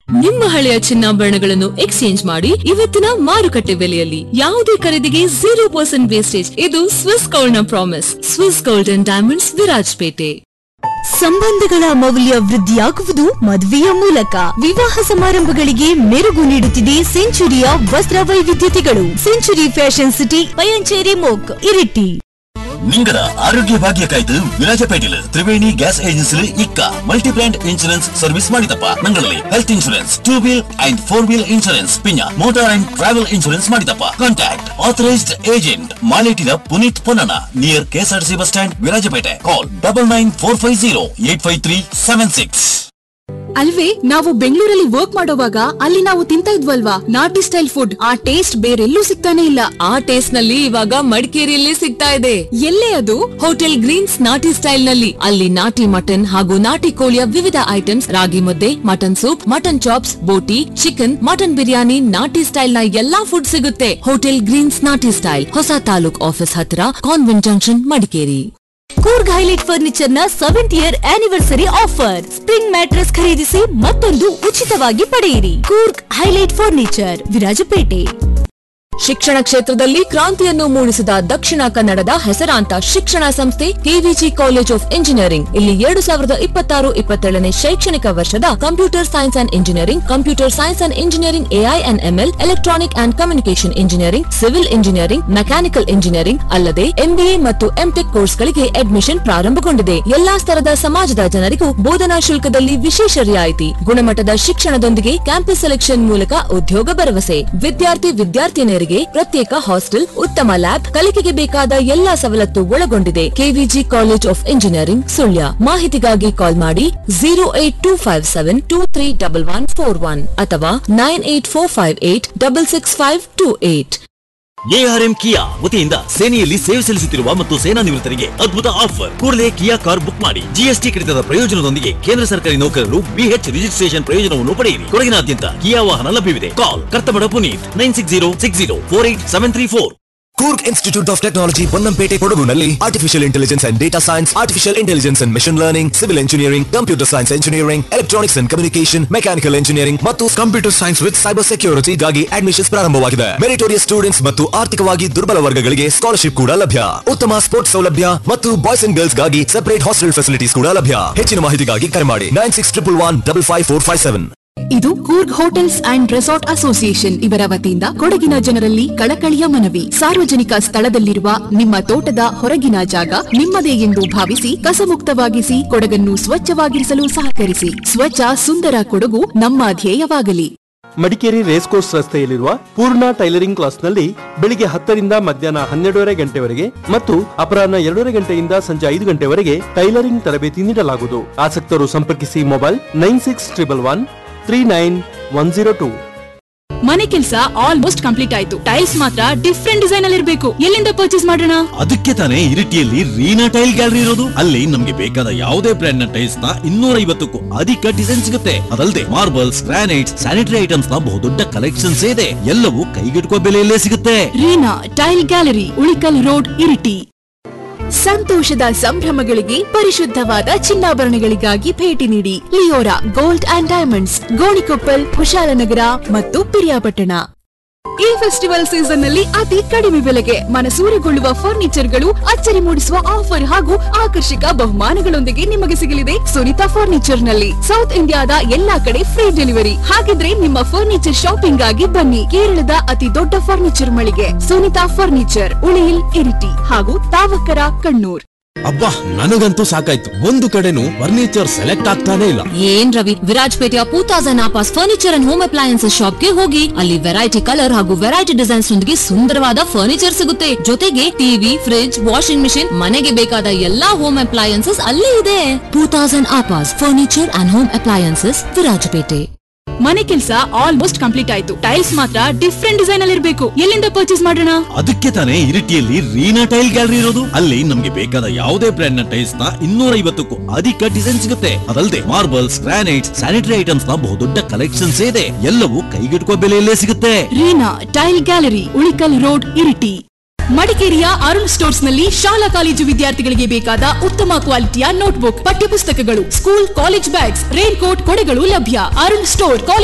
ನಿಮ್ಮ ಹಳೆಯ ಚಿನ್ನಾಭರಣಗಳನ್ನು ಎಕ್ಸ್ಚೇಂಜ್ ಮಾಡಿ ಇವತ್ತಿನ ಮಾರುಕಟ್ಟೆ ಬೆಲೆಯಲ್ಲಿ ಯಾವುದೇ ಖರೀದಿಗೆ ಜೀರೋ ಪರ್ಸೆಂಟ್ ವೇಸ್ಟೇಜ್ ಇದು ಸ್ವಿಸ್ ಗೋಲ್ಡ್ ನ promise Swiss gold and diamonds Virajpet ಸಂಬಂಧಗಳ ಮೌಲ್ಯ ವೃದ್ಧಿಯಾಗುವುದು ಮದುವೆಯ ಮೂಲಕ ವಿವಾಹ ಸಮಾರಂಭಗಳಿಗೆ ಮೆರುಗು ನೀಡುತ್ತಿದೆ ಸೆಂಚುರಿಯ ವಸ್ತ್ರ ವೈವಿಧ್ಯತೆಗಳು ಸೆಂಚುರಿ ಫ್ಯಾಷನ್ ಸಿಟಿ ಪಯಂಚೇರಿ ಮೋಕ್ ಇರಿಟಿ നിങ്ങളുടെ ആരോഗ്യ ഭാഗ്യക്കായിട്ട് വിരാജപേട്ടില് ത്രിവേണി ഗ്യാസ് ഏജൻസിയിൽ ഇക്ക മൾട്ടി ബ്രാൻഡ് ഇൻഷുറൻസ് സർവീസ് ಮಾಡಿದಪ್ಪ ನಂಗಳಲ್ಲಿ health insurance two wheel and four wheel insurance ಪಿನ್ನ ಮೋಟಾರ್ ಅಂಡ್ ಟ್ರಾವೆಲ್ ಇನ್ಶೂರೆನ್ಸ್ ಮಾಡಿದಪ್ಪ ಕಾಂಟ್ಯಾಕ್ಟ್ ಆಥರೈಸ್ಡ್ ಏಜೆಂಟ್ ಮಾಲೇಟಿನ Puneeth Ponnanna near KSRTC bus stand Virajpet call double nine four five zero eight five three seven six ಅಲ್ವೇ ನಾವು ಬೆಂಗಳೂರಲ್ಲಿ work ಮಾಡೋವಾಗ ಅಲ್ಲಿ ನಾವು ತಿಂತ ಇದ್ವಲ್ವಾ ನಾಟಿ ಸ್ಟೈಲ್ ಫುಡ್ ಆ ಟೇಸ್ಟ್ ಬೇರೆಲ್ಲೂ ಸಿಗ್ತಾನೆ ಇಲ್ಲ ಆ ಟೇಸ್ಟ್ ನಲ್ಲಿ ಇವಾಗ ಮಡಿಕೇರಿಯಲ್ಲಿ ಸಿಗ್ತಾ ಇದೆ ಎಲ್ಲೇ ಅದು ಹೋಟೆಲ್ ಗ್ರೀನ್ಸ್ ನಾಟಿ ಸ್ಟೈಲ್ ನಲ್ಲಿ ಅಲ್ಲಿ ನಾಟಿ ಮಟನ್ ಹಾಗೂ ನಾಟಿ ಕೋಳಿಯ ವಿವಿಧ items ragi mudde mutton soup mutton chops boti chicken mutton biryani ನಾಟಿ ಸ್ಟೈಲ್ ನ ಎಲ್ಲಾ ಫುಡ್ ಸಿಗುತ್ತೆ ಹೋಟೆಲ್ ಗ್ರೀನ್ಸ್ ನಾಟಿ ಸ್ಟೈಲ್ ಹೊಸ ತಾಲೂಕ್ ಆಫೀಸ್ ಹತ್ರ convent junction Madikeri Coorg Highlight furniture ನ seventh year anniversary offer spring mattress ಖರೀದಿಸಿ ಮತ್ತೊಂದು ಉಚಿತವಾಗಿ ಪಡೆಯಿರಿ ಕೂರ್ಗ್ ಹೈಲೈಟ್ ಫರ್ನಿಚರ್ ವಿರಾಜಪೇಟೆ ಶಿಕ್ಷಣ ಕ್ಷೇತ್ರದಲ್ಲಿ ಕ್ರಾಂತಿಯನ್ನು ಮೂಡಿಸಿದ ದಕ್ಷಿಣ ಕನ್ನಡದ ಹೆಸರಾಂತ ಶಿಕ್ಷಣ ಸಂಸ್ಥೆ ಕೆವಿಜಿ ಕಾಲೇಜ್ ಆಫ್ ಇಂಜಿನಿಯರಿಂಗ್ ಇಲ್ಲಿ ಎರಡು ಸಾವಿರದ ಇಪ್ಪತ್ತಾರು ಇಪ್ಪತ್ತೇಳನೇ ಶೈಕ್ಷಣಿಕ ವರ್ಷದ computer science and engineering computer science and engineering AI and ML electronic and communication engineering civil engineering mechanical engineering ಅಲ್ಲದೆ ಎಂಬಿಎ ಮತ್ತು ಎಂಟೆಕ್ ಕೋರ್ಸ್ಗಳಿಗೆ ಅಡ್ಮಿಷನ್ ಪ್ರಾರಂಭಗೊಂಡಿದೆ ಎಲ್ಲಾ ಸ್ತರದ ಸಮಾಜದ ಜನರಿಗೂ ಬೋಧನಾ ಶುಲ್ಕದಲ್ಲಿ ವಿಶೇಷ ರಿಯಾಯಿತಿ ಗುಣಮಟ್ಟದ ಶಿಕ್ಷಣದೊಂದಿಗೆ ಕ್ಯಾಂಪಸ್ ಸೆಲೆಕ್ಷನ್ ಮೂಲಕ ಉದ್ಯೋಗ ಭರವಸೆ ವಿದ್ಯಾರ್ಥಿ ವಿದ್ಯಾರ್ಥಿನಿಯರಿಗೆ ಪ್ರತ್ಯೇಕ ಹಾಸ್ಟೆಲ್ ಉತ್ತಮ ಲ್ಯಾಬ್ ಕಲಿಕೆಗೆ ಬೇಕಾದ ಎಲ್ಲಾ ಸವಲತ್ತು ಒಳಗೊಂಡಿದೆ KVG college of engineering Sullia ಮಾಹಿತಿಗಾಗಿ ಕಾಲ್ ಮಾಡಿ zero eight two five seven two three double one four one ಅಥವಾ nine eight four five eight double six five two eight ARM Kia ವತಿಯಿಂದ ಸೇನೆಯಲ್ಲಿ ಸೇವೆ ಸಲ್ಲಿಸುತ್ತಿರುವ ಮತ್ತು ಸೇನಾ ನಿವೃತ್ತರಿಗೆ ಅದ್ಭುತ ಆಫರ್ ಕೂಡಲೇ ಕಿಯಾ ಕಾರ್ ಬುಕ್ ಮಾಡಿ ಜಿಎಸ್ಟಿ ಕಡಿತದ ಪ್ರಯೋಜನದೊಂದಿಗೆ ಕೇಂದ್ರ ಸರ್ಕಾರಿ ನೌಕರರು ಬಿಎಚ್ ರಿಜಿಸ್ಟ್ರೇಷನ್ ಪ್ರಯೋಜನವನ್ನು ಪಡೆಯಿರಿ ಕೊಡಗಿನಾದ್ಯಂತ ಕಿಯಾ ವಾಹನ ಲಭ್ಯವಿದೆ call Karthamada Puneeth nine six zero six zero four eight seven three four Coorg institute of technology Ponnampet ಕೊಡಗುನಲ್ಲಿ artificial intelligence and data science artificial intelligence and machine learning civil engineering computer science engineering electronics and communication mechanical engineering ಮತ್ತು computer science with cyber ಸೆಕ್ಯೂರಿಟಿಗಾಗಿ admissions ಪ್ರಾರಂಭವಾಗಿದೆ meritorious students ಮತ್ತು ಆರ್ಥಿಕವಾಗಿ ದುರ್ಬಲ ವರ್ಗಗಳಿಗೆ scholarship ಕೂಡ ಲಭ್ಯ ಉತ್ತಮ ಸ್ಪೋರ್ಟ್ಸ್ ಸೌಲಭ್ಯ ಮತ್ತು ಬಾಯ್ಸ್ ಅಂಡ್ ಗರ್ಲ್ಸ್ ಗಾಗಿ ಸೆಪರೇಟ್ ಹಾಸ್ಟೆಲ್ ಫೆಸಿಲಿಟೀಸ್ ಕೂಡ ಲಭ್ಯ ಹೆಚ್ಚಿನ ಮಾಹಿತಿಗಾಗಿ ಕರೆ ಮಾಡಿ nine six triple one double five four five seven ಇದು Coorg hotels and resort association ಇವರ ವತಿಯಿಂದ ಕೊಡಗಿನ ಜನರಲ್ಲಿ ಕಳಕಳಿಯ ಮನವಿ ಸಾರ್ವಜನಿಕ ಸ್ಥಳದಲ್ಲಿರುವ ನಿಮ್ಮ ತೋಟದ ಹೊರಗಿನ ಜಾಗ ನಿಮ್ಮದೇ ಎಂದು ಭಾವಿಸಿ ಕಸಮುಕ್ತವಾಗಿಸಿ ಕೊಡಗನ್ನು ಸ್ವಚ್ಛವಾಗಿರಿಸಲು ಸಹಕರಿಸಿ ಸ್ವಚ್ಛ ಸುಂದರ ಕೊಡಗು ನಮ್ಮ ಧ್ಯೇಯವಾಗಲಿ ಮಡಿಕೇರಿ ರೇಸ್ ಕೋರ್ಸ್ ರಸ್ತೆಯಲ್ಲಿರುವ ಪೂರ್ಣ ಟೈಲರಿಂಗ್ ಕ್ಲಾಸ್ನಲ್ಲಿ ಬೆಳಿಗ್ಗೆ ಹತ್ತರಿಂದ ಮಧ್ಯಾಹ್ನ ಹನ್ನೆರಡೂವರೆ ಗಂಟೆವರೆಗೆ ಮತ್ತು ಅಪರಾಹ್ನ ಎರಡೂವರೆ ಗಂಟೆಯಿಂದ ಸಂಜೆ ಐದು ಗಂಟೆವರೆಗೆ ಟೈಲರಿಂಗ್ ತರಬೇತಿ ನೀಡಲಾಗುವುದು ಆಸಕ್ತರು ಸಂಪರ್ಕಿಸಿ mobile nine six triple one three nine one zero two ಮನೆ ಕೆಲಸ ಆಲ್ಮೋಸ್ಟ್ ಕಂಪ್ಲೀಟ್ ಆಯ್ತು ಟೈಲ್ಸ್ ಮಾತ್ರ ಡಿಫ್ರೆಂಟ್ ಡಿಸೈನ್ ಅಲ್ಲಿ ಇರಬೇಕು ಎಲ್ಲಿಂದ ಪರ್ಚೇಸ್ ಮಾಡೋಣ ಅದಕ್ಕೆ ತಾನೇ ಇರಿಟಿಯಲ್ಲಿ ರೀನಾ ಟೈಲ್ ಗ್ಯಾಲರಿ ಇರೋದು ಅಲ್ಲಿ ನಮ್ಗೆ ಬೇಕಾದ ಯಾವುದೇ ಬ್ರ್ಯಾಂಡ್ ನ ಟೈಲ್ಸ್ ನ ಇನ್ನೂರ ಐವತ್ತಕ್ಕೂ ಅಧಿಕ ಡಿಸೈನ್ ಸಿಗುತ್ತೆ ಅದಲ್ಲದೆ ಮಾರ್ಬಲ್ಸ್ ಗ್ರಾನೈಟ್ಸ್ ಸ್ಯಾನಿಟರಿ ಐಟಮ್ಸ್ ನ ಬಹುದೊಡ್ಡ ಕಲೆಕ್ಷನ್ಸ್ ಇದೆ ಎಲ್ಲವೂ ಕೈಗೆಟುಕುವ ಬೆಲೆಯಲ್ಲೇ ಸಿಗುತ್ತೆ Reena tile gallery Ulikkal road Iritty ಸಂತೋಷದ ಸಂಭ್ರಮಗಳಿಗೆ ಪರಿಶುದ್ಧವಾದ ಚಿನ್ನಾಭರಣಗಳಿಗಾಗಿ ಭೇಟಿ ನೀಡಿ Leora gold and diamonds Gonikoppal Kushalnagar ಮತ್ತು ಪಿರಿಯಾಪಟ್ಟಣ ಈ ಫೆಸ್ಟಿವಲ್ ಸೀಸನ್ ನಲ್ಲಿ ಅತಿ ಕಡಿಮೆ ಬೆಲೆಗೆ ಮನಸೂರೆಗೊಳ್ಳುವ ಫರ್ನಿಚರ್ಗಳು ಅಚ್ಚರಿ ಮೂಡಿಸುವ ಆಫರ್ ಹಾಗೂ ಆಕರ್ಷಕ ಬಹುಮಾನಗಳೊಂದಿಗೆ ನಿಮಗೆ ಸಿಗಲಿದೆ ಸುನಿತಾ ಫರ್ನಿಚರ್ ನಲ್ಲಿ ಸೌತ್ ಇಂಡಿಯಾದ ಎಲ್ಲಾ ಕಡೆ ಫ್ರೀ ಡೆಲಿವರಿ ಹಾಗಿದ್ರೆ ನಿಮ್ಮ ಫರ್ನಿಚರ್ ಶಾಪಿಂಗ್ ಆಗಿ ಬನ್ನಿ ಕೇರಳದ ಅತಿ ದೊಡ್ಡ ಫರ್ನಿಚರ್ ಮಳಿಗೆ ಸುನಿತಾ ಫರ್ನಿಚರ್ ಉಳಿಯಿಲ್ ಇರಿಟಿ ಹಾಗೂ ತಾವಕರ ಕಣ್ಣೂರ್ ಅಬ್ಬಾ ನನಗಂತೂ ಸಾಕಾಯ್ತು ಒಂದು ಕಡೆನೂ ಫರ್ನಿಚರ್ ಸೆಲೆಕ್ಟ್ ಆಗ್ತಾನೆ ಇಲ್ಲ ಏನ್ ರವಿ ವಿರಾಜ್ಪೇಟೆಯ ಟೂ ತೌಸಂಡ್ ಆಪಾಸ್ ಫರ್ನಿಚರ್ ಅಂಡ್ ಹೋಮ್ ಅಪ್ಲಯನ್ಸಸ್ ಶಾಪ್ಗೆ ಹೋಗಿ ಅಲ್ಲಿ ವೆರೈಟಿ ಕಲರ್ ಹಾಗೂ ವೆರೈಟಿ ಡಿಸೈನ್ಸ್ ನೊಂದಿಗೆ ಸುಂದರವಾದ ಫರ್ನಿಚರ್ ಸಿಗುತ್ತೆ ಜೊತೆಗೆ ಟಿವಿ ಫ್ರಿಡ್ಜ್ ವಾಷಿಂಗ್ ಮಿಷಿನ್ ಮನೆಗೆ ಬೇಕಾದ ಎಲ್ಲಾ ಹೋಮ್ ಅಪ್ಲಯನ್ಸಸ್ ಅಲ್ಲೇ ಇದೆ ಟೂ ತೌಸಂಡ್ ಆಪಾಸ್ furniture and home appliances Virajpet ಮನೆ ಕೆಲಸ ಆಲ್ಮೋಸ್ಟ್ ಕಂಪ್ಲೀಟ್ ಆಯ್ತು ಟೈಲ್ಸ್ ಮಾತ್ರ ಡಿಫ್ರೆಂಟ್ ಡಿಸೈನ್ ಅಲ್ಲಿ ಇರಬೇಕು ಎಲ್ಲಿಂದ ಪರ್ಚೇಸ್ ಮಾಡೋಣ ಅದಕ್ಕೆ ತಾನೇ ಇರಿಟಿಯಲ್ಲಿ ರೀನಾ ಟೈಲ್ ಗ್ಯಾಲರಿ ಇರೋದು ಅಲ್ಲಿ ನಮ್ಗೆ ಬೇಕಾದ ಯಾವುದೇ ಬ್ರ್ಯಾಂಡ್ ನ ಟೈಲ್ಸ್ ನ ಇನ್ನೂರ ಐವತ್ತಕ್ಕೂ ಅಧಿಕ ಡಿಸೈನ್ ಸಿಗುತ್ತೆ ಅದಲ್ಲದೆ ಮಾರ್ಬಲ್ಸ್ ಗ್ರಾನೈಟ್ಸ್ ಸ್ಯಾನಿಟರಿ ಐಟಮ್ಸ್ ನ ಬಹುದೊಡ್ಡ ಕಲೆಕ್ಷನ್ಸ್ ಇದೆ ಎಲ್ಲವೂ ಕೈಗೆಟುಕುವ ಬೆಲೆಯಲ್ಲೇ ಸಿಗುತ್ತೆ Reena tile gallery Ulikkal road Iritty ಮಡಿಕೇರಿಯ ಅರುಣ್ ಸ್ಟೋರ್ಸ್ ನಲ್ಲಿ ಶಾಲಾ ಕಾಲೇಜು ವಿದ್ಯಾರ್ಥಿಗಳಿಗೆ ಬೇಕಾದ ಉತ್ತಮ ಕ್ವಾಲಿಟಿಯ ನೋಟ್ಬುಕ್ ಪಠ್ಯಪುಸ್ತಕಗಳು school college bags rain coat ಕೊಡೆಗಳು ಲಭ್ಯ ಅರುಣ್ ಸ್ಟೋರ್ ಕಾಲೇಜ್